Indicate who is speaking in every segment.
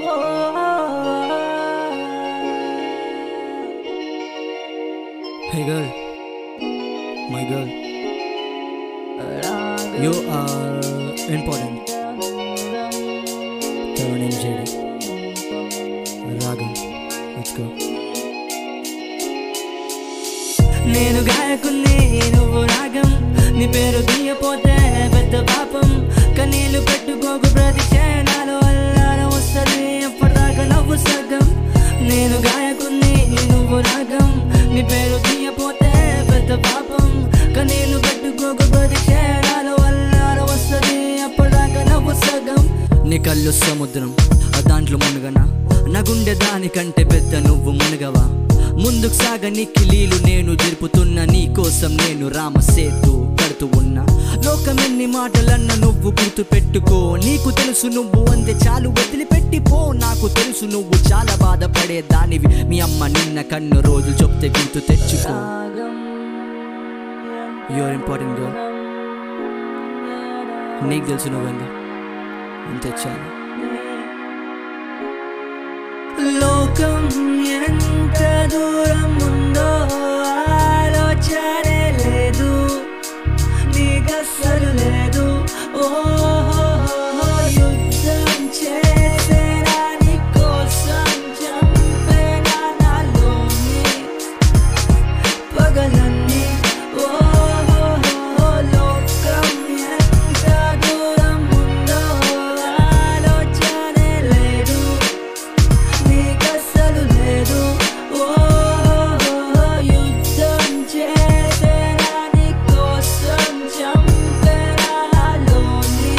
Speaker 1: Hey girl, my girl, you are important. Your name JD. Ragam. Let's go.
Speaker 2: నేను గాయకుల్ని నువ్వు రాగం నీ పేరు తీయపోతే పెద్ద పాపం కన్నీళ్లు పెట్టుకోకు ప్రతి క్షణాలు అల్లారం వస్తుంది ఎప్పటిదాకా నవ్వు సగం నేను గాయకుల్ని నువ్వు రాగం నీ పేరు తీయపోతే పెద్ద పాపం కన్నీళ్లు పెట్టుకోకు ప్రతి క్షణాలు అల్లారం వస్తుంది ఎప్పటిదాకా నవ్వు సగం
Speaker 1: నీ కళ్ళు సముద్రం ఆ దాంట్లో మునుగనా నా గుండె దానికంటే పెద్ద నువ్వు మునగవా ముందుకు సాగని కిలీలు నేను జరుపుతున్న నీ కోసం నేను రామ సేతు కడుతూ ఉన్నా లోకం ఎన్ని మాటలన్న నువ్వు గుర్తు పెట్టుకో నీకు తెలుసు నువ్వు అంతే చాలు వదిలిపెట్టిపో నాకు తెలుసు నువ్వు చాలా బాధపడే దానివి మీ అమ్మ నిన్న కన్ను రోజు చెప్తే గుర్తు తెచ్చుకో యువర్ ఇంపార్టెంట్ గర్ల్ నీకు తెలుసు నువ్వండి అంతే చాలు
Speaker 2: లోకం ఎంత దూరం ఉందో ఆలోచనే లేదు నీకస్సలు లేదు ఓ యుద్ధం చేసేనా నీ కోసం చంపేనా నాలోని పగలన్నీ ఓ లోకం ఎంత దూరం ఉందో ఆలోచనే లేదు నీకస్సలు లేదు ఓ యుద్ధం చేసేనా నీ కోసం చంపేనా నాలోని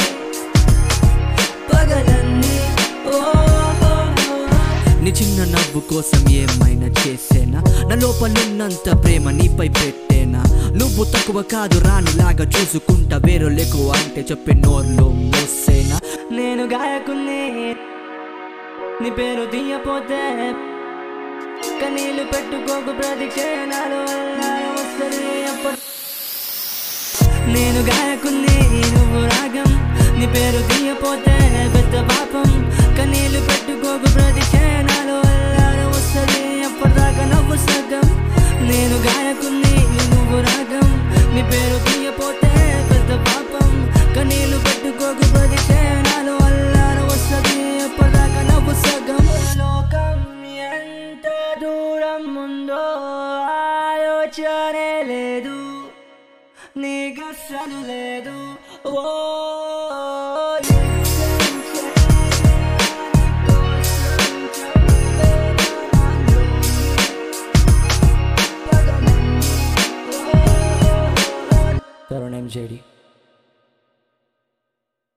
Speaker 2: పగలన్నీ ఓ
Speaker 1: నీ చిన్న నవ్వు కోసం ఏమైనా చేసేనా నా లోపలున్నంత ప్రేమ నీపై పెట్టేనా నువ్వు తక్కువ కాదు రానిలాగా చూసుకుంటా వేరే ఎక్కువ అంటే చెప్పి నోర్లో మోసేనా
Speaker 2: నేను గాయకుల్ని నీ పేరు తీయపోతే కన్నీళ్ళు పెట్టుకోకు ప్రతి క్షణాలు అల్లారం వస్తుంది అప్పుడు నేను గాయకుల్ని నువ్వు రాగం నీ పేరు తీయపోతే పెద్ద పాపం కన్నీళ్ళు పెట్టుకోకు ప్రతి క్షణాలు అల్లారం వస్తుంది ఎప్పటిదాకా నవ్వు సగం నేను గాయకుల్ని నువ్వు రాగం నీ పేరు తీయపోతే పెద్ద పాపం కన్నీళ్ళు పెట్టుకోకు ప్రతి క్షణాలు అల్లారం వస్తుంది ఎప్పటిదాకా నవ్వు సగం లోకం ఎంత దూరం ఉందో ఆలోచనే లేదు నీకస్సలు లేదు ఓ
Speaker 1: Your name JD.